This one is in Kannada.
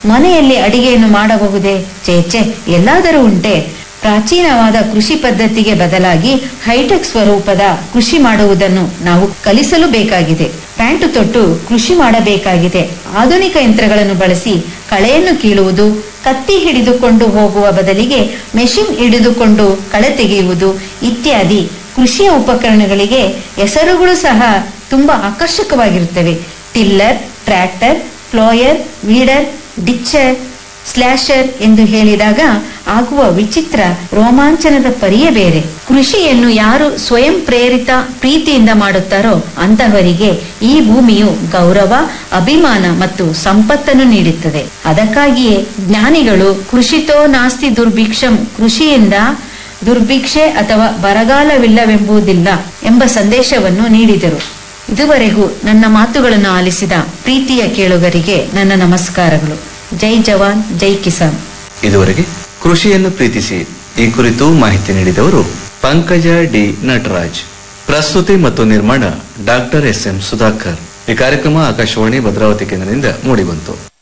ಮನೆಯಲ್ಲಿ ಅಡಿಗೆಯನ್ನು ಮಾಡಬಹುದೇ ಚೇಚೆ ಎಲ್ಲಾದರೂ ಉಂಟೆ ಪ್ರಾಚೀನವಾದ ಕೃಷಿ ಪದ್ಧತಿಗೆ ಬದಲಾಗಿ ಹೈಟೆಕ್ ಸ್ವರೂಪದ ಕೃಷಿ ಮಾಡುವುದನ್ನು ನಾವು ಕಲಿಸಲು ಬೇಕಾಗಿದೆ ಪ್ಯಾಂಟು ತೊಟ್ಟು ಕೃಷಿ ಮಾಡಬೇಕಾಗಿದೆ ಆಧುನಿಕ ಯಂತ್ರಗಳನ್ನು ಬಳಸಿ ಕಳೆಯನ್ನು ಕೀಳುವುದು ಕತ್ತಿ ಹಿಡಿದುಕೊಂಡು ಹೋಗುವ ಬದಲಿಗೆ ಮೆಷಿನ್ ಹಿಡಿದುಕೊಂಡು ಕಳೆ ತೆಗೆಯುವುದು ಇತ್ಯಾದಿ ಕೃಷಿಯ ಉಪಕರಣಗಳಿಗೆ ಹೆಸರುಗಳು ಸಹ ತುಂಬಾ ಆಕರ್ಷಕವಾಗಿರುತ್ತವೆ ಟಿಲ್ಲರ್ ಟ್ರ್ಯಾಕ್ಟರ್ ಫ್ಲೋಯರ್ ವೀಡರ್ ಡಿಚ್ಚರ್ ಸ್ಲ್ಯಾಶರ್ ಎಂದು ಹೇಳಿದಾಗ ಆಗುವ ವಿಚಿತ್ರ ರೋಮಾಂಚನದ ಪರಿಯೇ ಬೇರೆ ಕೃಷಿಯನ್ನು ಯಾರು ಸ್ವಯಂ ಪ್ರೇರಿತ ಪ್ರೀತಿಯಿಂದ ಮಾಡುತ್ತಾರೋ ಅಂತಹವರಿಗೆ ಈ ಭೂಮಿಯು ಗೌರವ ಅಭಿಮಾನ ಮತ್ತು ಸಂಪತ್ತನ್ನು ನೀಡುತ್ತದೆ ಅದಕ್ಕಾಗಿಯೇ ಜ್ಞಾನಿಗಳು ಕೃಷಿತೋ ನಾಸ್ತಿ ದುರ್ಭಿಕ್ಷಂ ಕೃಷಿಯಿಂದ ದುರ್ಭಿಕ್ಷೆ ಅಥವಾ ಬರಗಾಲವಿಲ್ಲವೆಂಬುದಿಲ್ಲ ಎಂಬ ಸಂದೇಶವನ್ನು ನೀಡಿದರು ಇದುವರೆಗೂ ನನ್ನ ಮಾತುಗಳನ್ನು ಆಲಿಸಿದ ಪ್ರೀತಿಯ ಕೇಳುಗರಿಗೆ ನನ್ನ ನಮಸ್ಕಾರಗಳು ಜೈ ಜವಾನ್ ಜೈ ಕಿಸಾನ್ ಇದುವರೆಗೆ ಕೃಷಿಯನ್ನು ಪ್ರೀತಿಸಿ ಈ ಕುರಿತು ಮಾಹಿತಿ ನೀಡಿದವರು ಪಂಕಜ ಡಿ ನಟರಾಜ್ ಪ್ರಸ್ತುತಿ ಮತ್ತು ನಿರ್ಮಾಣ ಡಾಕ್ಟರ್ ಎಸ್ ಎಂ ಸುಧಾಕರ್ ಈ ಕಾರ್ಯಕ್ರಮ ಆಕಾಶವಾಣಿ ಭದ್ರಾವತಿ ಕೇಂದ್ರದಿಂದ ಮೂಡಿಬಂತು